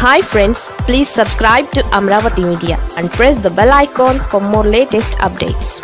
hi friends please subscribe to Amaravati media and press the bell icon for more latest updates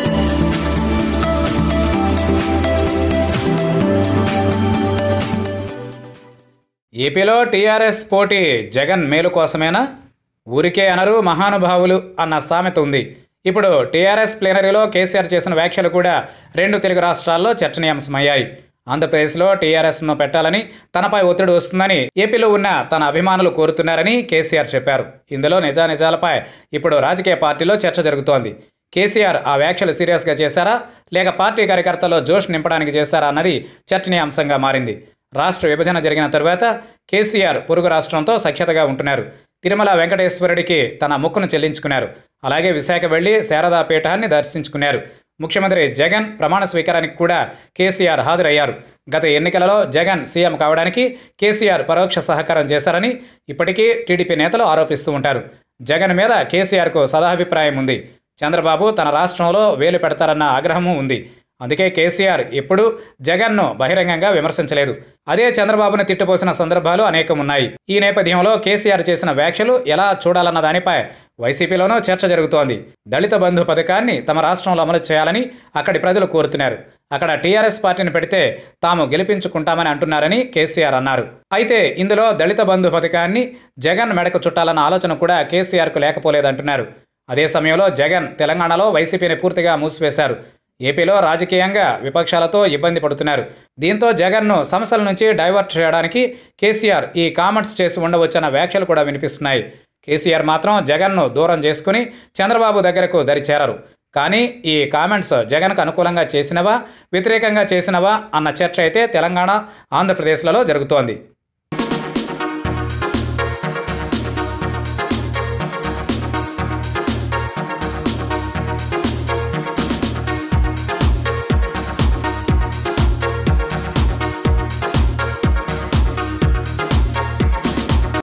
ఏపీలో టీఆర్ఎస్ పోటీ జగన్ మేలు కోసమేనా ఊరికే అనరు మహానుభావులు అన్న సామెత ఉంది ఇప్పుడు టీఆర్ఎస్ ప్లేనరీలో కేసీఆర్ చేసిన వ్యాఖ్యలు కూడా రెండు తెలుగు రాష్ట్రాల్లో చర్చనీయాంశమయ్యాయి ఆంధ్రప్రదేశ్లో టీఆర్ఎస్ను పెట్టాలని తనపై ఒత్తిడి వస్తుందని ఏపీలో ఉన్న తన అభిమానులు కోరుతున్నారని కేసీఆర్ చెప్పారు ఇందులో నిజానిజాలపై ఇప్పుడు రాజకీయ పార్టీలో చర్చ జరుగుతోంది కేసీఆర్ ఆ వ్యాఖ్యలు సీరియస్గా చేశారా లేక పార్టీ కార్యకర్తల్లో జోష్ నింపడానికి చేశారా అన్నది చర్చనీయాంశంగా మారింది రాష్ట్ర విభజన జరిగిన తరువాత కేసీఆర్ పొరుగు రాష్ట్రంతో సఖ్యతగా ఉంటున్నారు తిరుమల వెంకటేశ్వరుడికి తన మొక్కును చెల్లించుకున్నారు అలాగే విశాఖ వెళ్లి శారదా పీఠాన్ని దర్శించుకున్నారు ముఖ్యమంత్రి జగన్ ప్రమాణ స్వీకారానికి కూడా కేసీఆర్ హాజరయ్యారు గత ఎన్నికలలో జగన్ సీఎం కావడానికి కేసీఆర్ పరోక్ష సహకారం చేశారని ఇప్పటికీ టీడీపీ నేతలు ఆరోపిస్తూ ఉంటారు జగన్ మీద కేసీఆర్కు సదాభిప్రాయం ఉంది చంద్రబాబు తన రాష్ట్రంలో వేలు పెడతారన్న ఆగ్రహము ఉంది అందుకే కేసీఆర్ ఎప్పుడూ జగన్ను బహిరంగంగా విమర్శించలేదు అదే చంద్రబాబును తిట్టుపోసిన సందర్భాలు అనేకం ఉన్నాయి ఈ నేపథ్యంలో కేసీఆర్ చేసిన వ్యాఖ్యలు ఎలా చూడాలన్న దానిపై వైసీపీలోనూ చర్చ జరుగుతోంది దళిత బంధు పథకాన్ని తమ రాష్ట్రంలో అమలు చేయాలని అక్కడి ప్రజలు కోరుతున్నారు అక్కడ టీఆర్ఎస్ పార్టీని పెడితే తాము గెలిపించుకుంటామని అంటున్నారని కేసీఆర్ అన్నారు అయితే ఇందులో దళిత బంధు పథకాన్ని జగన్ మెడకు చుట్టాలన్న ఆలోచన కూడా కేసీఆర్కు లేకపోలేదంటున్నారు అదే సమయంలో జగన్ తెలంగాణలో వైసీపీని పూర్తిగా మూసివేశారు ఏపీలో రాజకీయంగా విపక్షాలతో ఇబ్బంది పడుతున్నారు దీంతో జగన్ను సమస్యల నుంచి డైవర్ట్ చేయడానికి కేసీఆర్ ఈ కామెంట్స్ చేసి ఉండవచ్చన్న వ్యాఖ్యలు కూడా వినిపిస్తున్నాయి కేసీఆర్ మాత్రం జగన్ను దూరం చేసుకుని చంద్రబాబు దగ్గరకు దరిచేరారు కానీ ఈ కామెంట్స్ జగన్కు అనుకూలంగా చేసినవా వ్యతిరేకంగా చేసినవా అన్న చర్చ అయితే తెలంగాణ ఆంధ్రప్రదేశ్లలో జరుగుతోంది